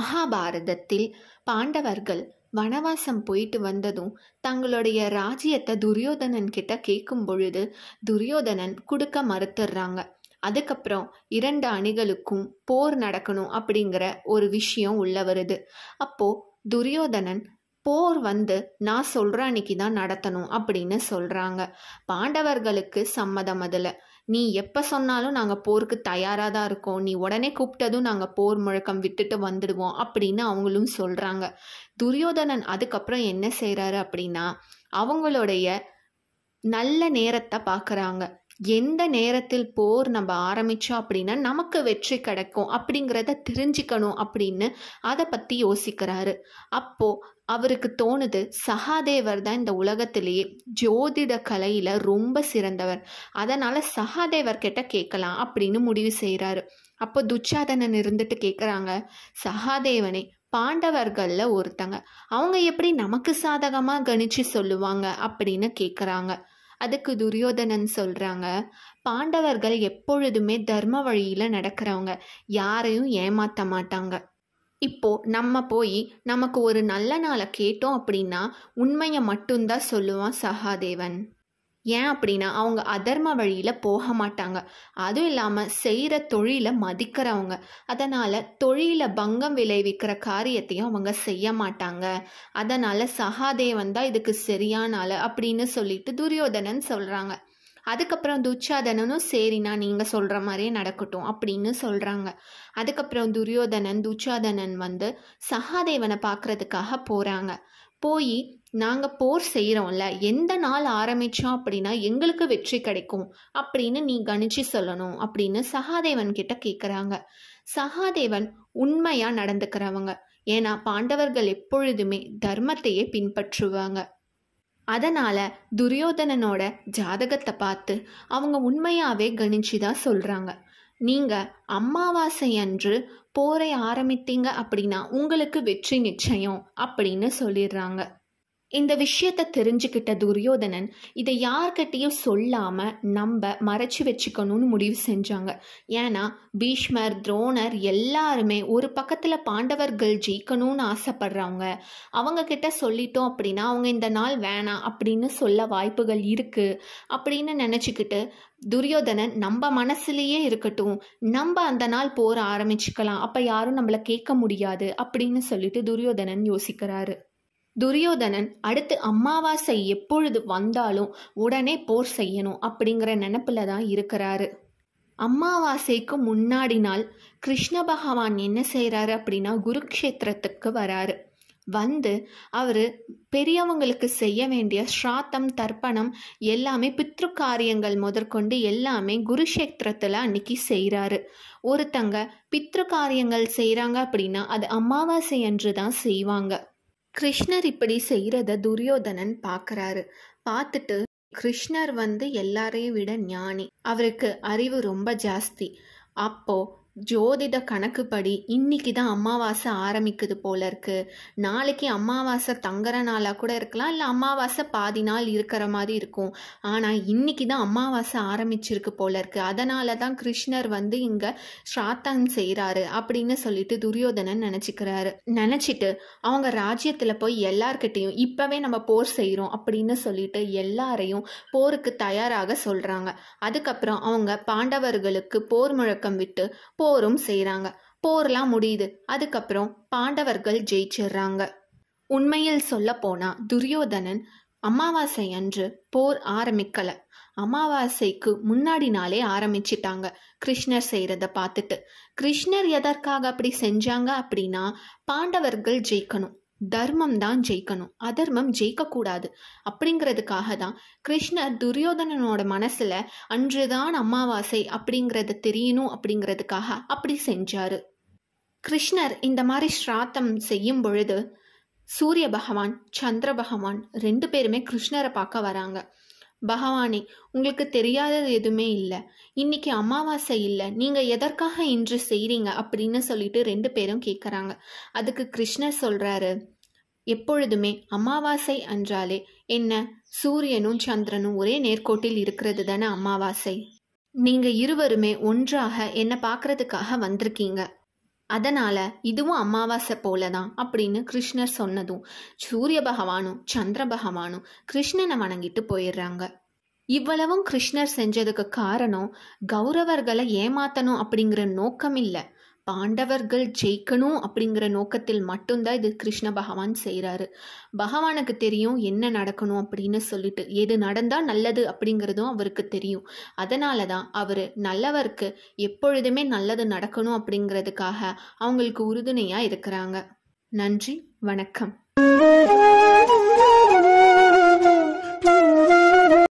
மகாபாரதத்தில் பாண்டவர்கள் வனவாசம் போயிட்டு வந்ததும் தங்களுடைய ராஜ்யத்தை துரியோதனன் கிட்ட கேட்கும் பொழுது துரியோதனன் கொடுக்க மறுத்துடுறாங்க அதுக்கப்புறம் இரண்டு அணிகளுக்கும் போர் நடக்கணும் அப்படிங்கிற ஒரு விஷயம் உள்ள வருது அப்போ துரியோதனன் போர் வந்து நான் சொல்கிற அன்னைக்கு தான் நடத்தணும் அப்படின்னு சொல்கிறாங்க பாண்டவர்களுக்கு சம்மதம் அதில் நீ எப்போ சொன்னாலும் நாங்கள் போருக்கு தயாராக தான் இருக்கோம் நீ உடனே கூப்பிட்டதும் நாங்கள் போர் முழக்கம் விட்டுட்டு வந்துடுவோம் அப்படின்னு அவங்களும் சொல்கிறாங்க துரியோதனன் அதுக்கப்புறம் என்ன செய்கிறாரு அப்படின்னா அவங்களுடைய நல்ல நேரத்தை பார்க்குறாங்க எந்த நேரத்தில் போர் நம்ம ஆரம்பித்தோம் அப்படின்னா நமக்கு வெற்றி கிடைக்கும் அப்படிங்கிறத தெரிஞ்சுக்கணும் அப்படின்னு அதை பற்றி யோசிக்கிறாரு அப்போது அவருக்கு தோணுது சகாதேவர் தான் இந்த உலகத்திலேயே ஜோதிட கலையில் ரொம்ப சிறந்தவர் அதனால் சகாதேவர் கிட்ட கேட்கலாம் அப்படின்னு முடிவு செய்கிறாரு அப்போ துச்சாதனன் இருந்துட்டு கேட்குறாங்க சகாதேவனே பாண்டவர்களில் ஒருத்தங்க அவங்க எப்படி நமக்கு சாதகமாக கணிச்சு சொல்லுவாங்க அப்படின்னு கேட்குறாங்க அதுக்கு துரியோதனன் சொல்கிறாங்க பாண்டவர்கள் எப்பொழுதுமே தர்ம வழியில் நடக்கிறவங்க யாரையும் ஏமாற்ற மாட்டாங்க இப்போ நம்ம போய் நமக்கு ஒரு நல்ல நாளை கேட்டோம் அப்படின்னா உண்மையை மட்டும்தான் சொல்லுவான் சகாதேவன் ஏன் அப்படின்னா அவங்க அதர்ம வழியில் போக மாட்டாங்க அதுவும் இல்லாமல் செய்கிற தொழிலை மதிக்கிறவங்க அதனால் தொழிலை பங்கம் விளைவிக்கிற காரியத்தையும் அவங்க செய்ய மாட்டாங்க அதனால் சகாதேவன் தான் இதுக்கு சரியான ஆள் அப்படின்னு சொல்லிட்டு துரியோதனன் சொல்கிறாங்க அதுக்கப்புறம் துச்சாதனனும் சரிண்ணா நீங்கள் சொல்கிற மாதிரியே நடக்கட்டும் அப்படின்னு சொல்கிறாங்க அதுக்கப்புறம் துரியோதனன் துச்சாதனன் வந்து சகாதேவனை பார்க்குறதுக்காக போகிறாங்க போய் நாங்கள் போர் செய்கிறோம்ல எந்த நாள் ஆரம்பித்தோம் அப்படின்னா எங்களுக்கு வெற்றி கிடைக்கும் அப்படின்னு நீ கணிச்சு சொல்லணும் அப்படின்னு சகாதேவன் கிட்ட கேட்குறாங்க சகாதேவன் உண்மையாக நடந்துக்கிறவங்க ஏன்னா பாண்டவர்கள் எப்பொழுதுமே தர்மத்தையே பின்பற்றுவாங்க அதனால் துரியோதனனோட ஜாதகத்தை பார்த்து அவங்க உண்மையாகவே கணிச்சு தான் சொல்கிறாங்க நீங்கள் அமாவாசை அன்று போரை ஆரம்பித்தீங்க அப்படின்னா உங்களுக்கு வெற்றி நிச்சயம் அப்படின்னு சொல்லிடுறாங்க இந்த விஷயத்தை தெரிஞ்சுக்கிட்ட துரியோதனன் இதை யார்கிட்டையும் சொல்லாம நம்ம மறைச்சு வச்சுக்கணும்னு முடிவு செஞ்சாங்க ஏன்னா பீஷ்மர் துரோணர் எல்லாருமே ஒரு பக்கத்துல பாண்டவர்கள் ஜெயிக்கணும்னு ஆசைப்படுறவங்க அவங்க கிட்ட சொல்லிட்டோம் அப்படின்னா அவங்க இந்த நாள் வேணாம் அப்படின்னு சொல்ல வாய்ப்புகள் இருக்கு அப்படின்னு நினச்சிக்கிட்டு துரியோதனன் நம்ம மனசுலேயே இருக்கட்டும் நம்ம அந்த நாள் போர் ஆரம்பிச்சுக்கலாம் அப்போ யாரும் நம்மளை கேட்க முடியாது அப்படின்னு சொல்லிட்டு துரியோதனன் யோசிக்கிறாரு துரியோதனன் அடுத்து அமாவாசை எப்பொழுது வந்தாலும் உடனே போர் செய்யணும் அப்படிங்கிற நினப்பில் தான் இருக்கிறாரு அமாவாசைக்கு முன்னாடி நாள் கிருஷ்ண பகவான் என்ன செய்கிறாரு அப்படின்னா குருக்ஷேத்திரத்துக்கு வராரு வந்து அவர் பெரியவங்களுக்கு செய்ய வேண்டிய ஸ்ராத்தம் தர்ப்பணம் எல்லாமே பித்ரு காரியங்கள் முதற்கொண்டு எல்லாமே குருஷேத்திரத்தில் அன்னைக்கு செய்கிறாரு ஒருத்தங்க பித்ரு காரியங்கள் செய்கிறாங்க அப்படின்னா அது அமாவாசை அன்று தான் செய்வாங்க கிருஷ்ணர் இப்படி செய்கிறத துரியோதனன் பார்க்குறாரு பார்த்துட்டு கிருஷ்ணர் வந்து எல்லாரையும் விட ஞானி அவருக்கு அறிவு ரொம்ப ஜாஸ்தி அப்போ ஜோதிட கணக்குப்படி இன்னைக்கு தான் அமாவாசை ஆரம்பிக்குது போல இருக்கு நாளைக்கு அமாவாசை தங்குற நாளாக கூட இருக்கலாம் இல்லை அமாவாசை பாதி நாள் இருக்கிற மாதிரி இருக்கும் ஆனால் இன்னைக்கு தான் அமாவாசை ஆரம்பிச்சிருக்கு போல இருக்கு அதனால தான் கிருஷ்ணர் வந்து இங்கே ஸ்ராத்தம் செய்கிறாரு அப்படின்னு சொல்லிட்டு துரியோதனன் நினச்சிக்கிறாரு நினச்சிட்டு அவங்க ராஜ்யத்தில் போய் எல்லார்கிட்டையும் இப்போவே நம்ம போர் செய்கிறோம் அப்படின்னு சொல்லிட்டு எல்லாரையும் போருக்கு தயாராக சொல்கிறாங்க அதுக்கப்புறம் அவங்க பாண்டவர்களுக்கு போர் முழக்கம் விட்டு போரும் செய்கிறாங்க போர்லாம் முடியுது அதுக்கப்புறம் பாண்டவர்கள் ஜெயிச்சிடுறாங்க உண்மையில் சொல்ல போனா துரியோதனன் அமாவாசை அன்று போர் ஆரம்பிக்கல அமாவாசைக்கு முன்னாடி நாளே ஆரம்பிச்சிட்டாங்க கிருஷ்ணர் செய்கிறத பார்த்துட்டு கிருஷ்ணர் எதற்காக அப்படி செஞ்சாங்க அப்படின்னா பாண்டவர்கள் ஜெயிக்கணும் தர்மம் தான் ஜெயிக்கணும் அதர்மம் ஜெயிக்கக்கூடாது அப்படிங்கிறதுக்காக தான் கிருஷ்ணர் துரியோதனனோட மனசில் அன்றுதான் அமாவாசை அப்படிங்கிறத தெரியணும் அப்படிங்கிறதுக்காக அப்படி செஞ்சாரு கிருஷ்ணர் இந்த மாதிரி ஸ்ராத்தம் செய்யும் பொழுது சூரிய பகவான் சந்திர பகவான் ரெண்டு பேருமே கிருஷ்ணரை பார்க்க வராங்க பகவானே உங்களுக்கு தெரியாதது எதுவுமே இல்லை இன்னைக்கு அமாவாசை இல்லை நீங்கள் எதற்காக இன்று செய்கிறீங்க அப்படின்னு சொல்லிட்டு ரெண்டு பேரும் கேட்குறாங்க அதுக்கு கிருஷ்ணர் சொல்கிறாரு எப்பொழுதுமே அமாவாசை அன்றாலே என்ன சூரியனும் சந்திரனும் ஒரே நேர்கோட்டில் இருக்கிறது தானே அமாவாசை நீங்கள் இருவருமே ஒன்றாக என்னை பார்க்கறதுக்காக வந்திருக்கீங்க அதனால இதுவும் அமாவாசை போல தான் அப்படின்னு கிருஷ்ணர் சொன்னதும் சூரிய பகவானும் சந்திர பகவானும் கிருஷ்ணனை வணங்கிட்டு போயிடுறாங்க இவ்வளவும் கிருஷ்ணர் செஞ்சதுக்கு காரணம் கௌரவர்களை ஏமாத்தணும் அப்படிங்கிற நோக்கம் இல்லை பாண்டவர்கள் ஜெயிக்கணும் அப்படிங்கிற நோக்கத்தில் மட்டும்தான் இது கிருஷ்ண பகவான் செய்கிறாரு பகவானுக்கு தெரியும் என்ன நடக்கணும் அப்படின்னு சொல்லிட்டு எது நடந்தால் நல்லது அப்படிங்கிறதும் அவருக்கு தெரியும் அதனால தான் அவர் நல்லவருக்கு எப்பொழுதுமே நல்லது நடக்கணும் அப்படிங்கிறதுக்காக அவங்களுக்கு உறுதுணையாக இருக்கிறாங்க நன்றி வணக்கம்